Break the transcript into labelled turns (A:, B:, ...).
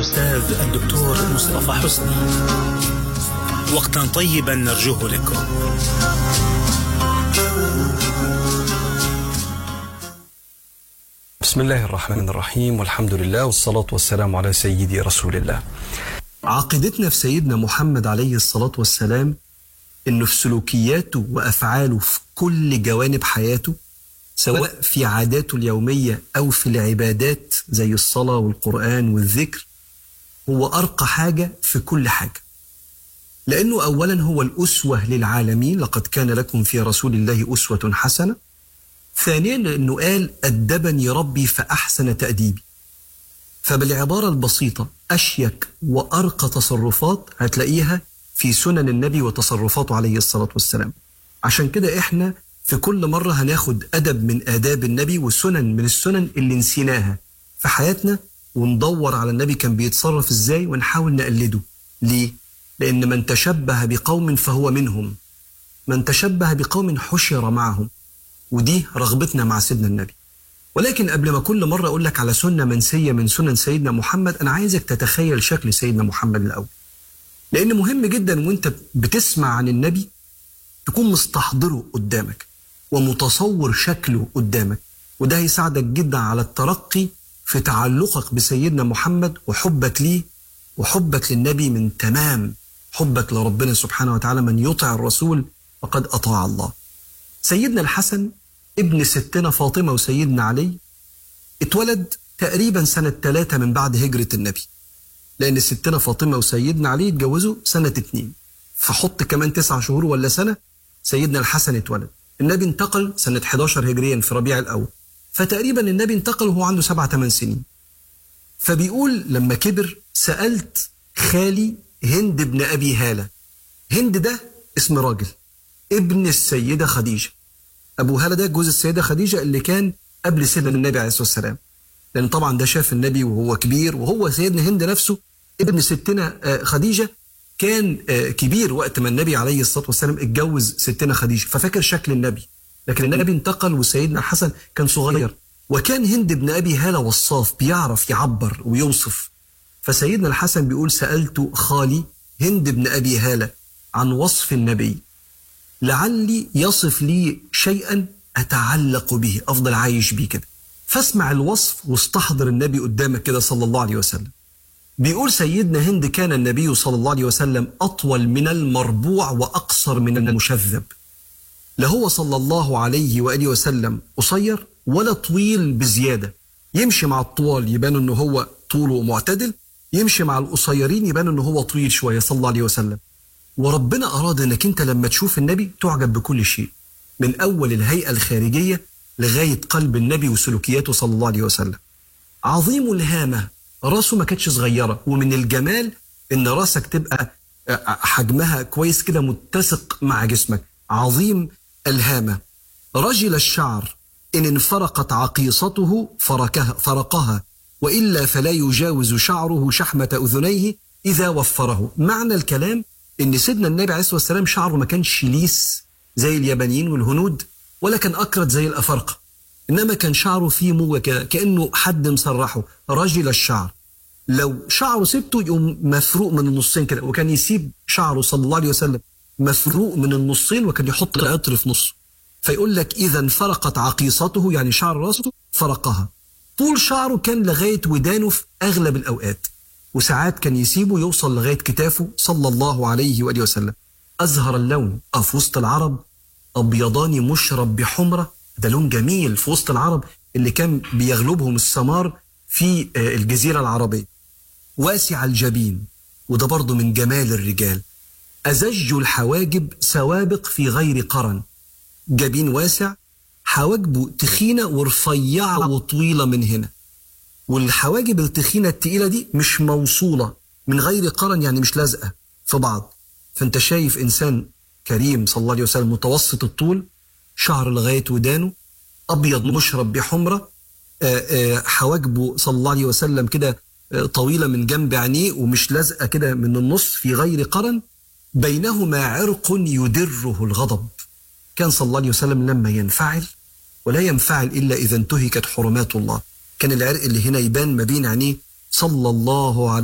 A: الأستاذ الدكتور مصطفى حسني وقتا طيبا نرجوه لكم
B: بسم الله الرحمن الرحيم والحمد لله والصلاة والسلام على سيدي رسول الله عقيدتنا في سيدنا محمد عليه الصلاة والسلام انه في سلوكياته وافعاله في كل جوانب حياته سواء في عاداته اليوميه او في العبادات زي الصلاه والقران والذكر هو ارقى حاجه في كل حاجه. لانه اولا هو الاسوه للعالمين لقد كان لكم في رسول الله اسوه حسنه. ثانيا لانه قال ادبني ربي فاحسن تاديبي. فبالعباره البسيطه اشيك وارقى تصرفات هتلاقيها في سنن النبي وتصرفاته عليه الصلاة والسلام عشان كده احنا في كل مرة هناخد أدب من آداب النبي وسنن من السنن اللي نسيناها في حياتنا وندور على النبي كان بيتصرف ازاي ونحاول نقلده ليه؟ لأن من تشبه بقوم فهو منهم من تشبه بقوم حشر معهم ودي رغبتنا مع سيدنا النبي ولكن قبل ما كل مرة أقول لك على سنة منسية من سنن سيدنا محمد أنا عايزك تتخيل شكل سيدنا محمد الأول لان مهم جدا وانت بتسمع عن النبي تكون مستحضره قدامك ومتصور شكله قدامك وده هيساعدك جدا على الترقي في تعلقك بسيدنا محمد وحبك ليه وحبك للنبي من تمام حبك لربنا سبحانه وتعالى من يطع الرسول فقد اطاع الله. سيدنا الحسن ابن ستنا فاطمه وسيدنا علي اتولد تقريبا سنه ثلاثه من بعد هجره النبي. لأن ستنا فاطمة وسيدنا علي اتجوزوا سنة اتنين فحط كمان تسعة شهور ولا سنة سيدنا الحسن اتولد النبي انتقل سنة 11 هجريا في ربيع الأول فتقريبا النبي انتقل وهو عنده سبعة ثمان سنين فبيقول لما كبر سألت خالي هند بن أبي هالة هند ده اسم راجل ابن السيدة خديجة أبو هالة ده جوز السيدة خديجة اللي كان قبل سيدنا النبي عليه الصلاة والسلام لأن طبعا ده شاف النبي وهو كبير وهو سيدنا هند نفسه ابن ستنا خديجة كان كبير وقت ما النبي عليه الصلاة والسلام اتجوز ستنا خديجة ففاكر شكل النبي لكن النبي انتقل وسيدنا الحسن كان صغير وكان هند بن أبي هالة وصاف بيعرف يعبر ويوصف فسيدنا الحسن بيقول سألت خالي هند بن أبي هالة عن وصف النبي لعلي يصف لي شيئا أتعلق به أفضل عايش بيه كده فاسمع الوصف واستحضر النبي قدامك كده صلى الله عليه وسلم بيقول سيدنا هند كان النبي صلى الله عليه وسلم أطول من المربوع وأقصر من المشذب لا هو صلى الله عليه وآله وسلم قصير ولا طويل بزيادة يمشي مع الطوال يبان أنه هو طوله معتدل يمشي مع القصيرين يبان أنه هو طويل شوية صلى الله عليه وسلم وربنا أراد أنك أنت لما تشوف النبي تعجب بكل شيء من أول الهيئة الخارجية لغاية قلب النبي وسلوكياته صلى الله عليه وسلم عظيم الهامة راسه ما كانتش صغيرة ومن الجمال ان راسك تبقى حجمها كويس كده متسق مع جسمك عظيم الهامة رجل الشعر إن انفرقت عقيصته فركها, فرقها وإلا فلا يجاوز شعره شحمة أذنيه إذا وفره معنى الكلام إن سيدنا النبي عليه الصلاة والسلام شعره ما كانش ليس زي اليابانيين والهنود ولا كان أكرت زي الأفارقة إنما كان شعره فيه موجة كده كأنه حد مسرحه رجل الشعر لو شعره سبته يقوم مفروق من النصين كده وكان يسيب شعره صلى الله عليه وسلم مفروق من النصين وكان يحط العطر في نصه فيقول لك إذا انفرقت عقيصته يعني شعر راسه فرقها طول شعره كان لغاية ودانه في أغلب الأوقات وساعات كان يسيبه يوصل لغاية كتافه صلى الله عليه وآله وسلم أزهر اللون أه في وسط العرب أبيضان مشرب بحمرة ده لون جميل في وسط العرب اللي كان بيغلبهم السمار في الجزيرة العربية واسع الجبين وده برضه من جمال الرجال أزج الحواجب سوابق في غير قرن جبين واسع حواجبه تخينة ورفيعة وطويلة من هنا والحواجب التخينة التقيلة دي مش موصولة من غير قرن يعني مش لازقة في بعض فانت شايف إنسان كريم صلى الله عليه وسلم متوسط الطول شعر لغاية ودانه أبيض مشرب بحمرة حواجبه صلى الله عليه وسلم كده طويلة من جنب عينيه ومش لازقة كده من النص في غير قرن بينهما عرق يدره الغضب كان صلى الله عليه وسلم لما ينفعل ولا ينفعل إلا إذا انتهكت حرمات الله كان العرق اللي هنا يبان ما بين عينيه صلى الله عليه